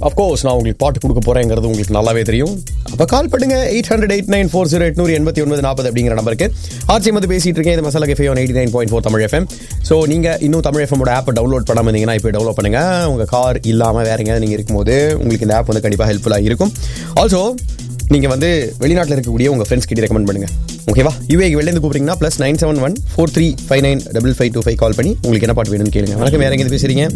Of course நான் உங்களுக்கு பாட்டு கொடுக்க போறேங்கிறது உங்களுக்கு நல்லாவே தெரியும் அப்போ கால் பண்ணுங்க eight hundred eight nine four zero எட்நூறு எண்பத்தி ஒன்பது நாற்பது அப்படிங்கிற நம்பருக்கு ஆர்ச்சி வந்து பேசிட்டு இருக்கேன் இது Masala cafe one eighty nine point four Tamil FM so நீங்கள் இன்னும் தமிழ் எஃப்எமோட ஆப்பை டவுன்லோட் பண்ணாமல் இருந்தீங்கன்னா இப்போ டவுன்லோட் பண்ணுங்க உங்கள் கார் இல்லாமல் வேற எங்கேயாவது நீங்கள் இருக்கும்போது உங்களுக்கு இந்த ஆப் வந்து கண்டிப்பாக ஹெல்ப்ஃபுல்லாக இருக்கும் ஆல்சோ நீங்கள் வந்து வெளிநாட்டில் இருக்கக்கூடிய உங்கள் ஃப்ரெண்ட்ஸ் கிட்ட ரெக்கமெண்ட் பண்ணுங்க ஓகேவா யூஏக்கு வெளிலேருந்து கூப்பிட்டீங்கன்னா plus nine seven one four three five nine double five two five call பண்ணி உங்களுக்கு என்ன பாட்டு வேணும்னு கேளுங்க வணக்கம் வேற எங்கேருந்து பேசுறீங்க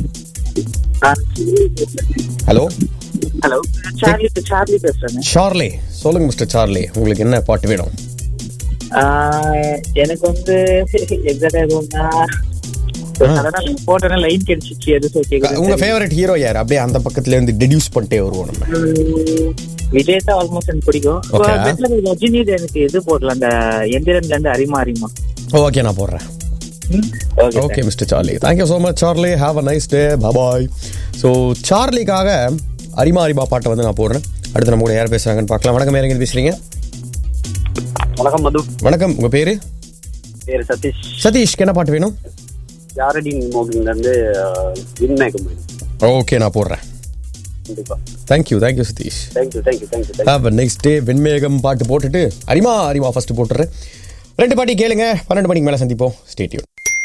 ஹலோ ஹலோ சார்லி சார்லி பேசுறேங்க சார்லே சொல்லுங்க மிஸ்டர் சார்லே உங்களுக்கு என்ன பாட்டு வேணும் ஆஹ் எனக்கு வந்து எக்ஸாக்டா எதுவும்னா போட்டோன்னா லைன் கிடைச்சிச்சு எது சோ உங்க ஃபேவரட் ஹீரோ யார் அப்படியே அந்த பக்கத்துல இருந்து டெடியூஸ் பண்ணிட்டே வருவோம் நம்ம விஜய் தான் ஆல்மோஸ்ட் எனக்கு பிடிக்கும் இப்போ Okay. பெட்ல ரஜினி எனக்கு இது போடல அந்த எந்திரன்ல இருந்து அரிமா அரிமா ஓகே நான் போடுறேன் okay okay mister Charlie thank you so much Charlie have a nice day bye so சார்லிக்காக அரிமா அரிமா பாட்டை வந்து நான் போடுறேன் அடுத்து நம்ம கூட யார் பேசுறாங்கன்னு பார்க்கலாம் வணக்கம் வேற எங்க பேசுறீங்க வணக்கம் மது வணக்கம் உங்க பேரு பேரு சதீஷ் சதீஷ்க்கு என்ன பாட்டு வேணும் யாரடி மோகிங்ல இருந்து விண்மேகம் ஓகே நான் போடுறேன் கண்டிப்பா thank you thank you Satish thank you thank you thank you have next day Venmegam பாட்டு போட்டுட்டு அரிமா அரிமா ஃபர்ஸ்ட் போட்டுறேன் ரெண்டு பாட்டி கேளுங்க பன்னெண்டு மணிக்கு மேலே சந்திப்போம் stay tuned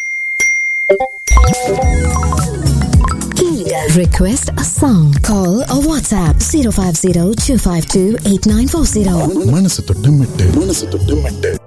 Request a song. Call or WhatsApp 050 252 8940. மனசு தொட்டு மெட்டு மனசு தொட்டு மெட்டு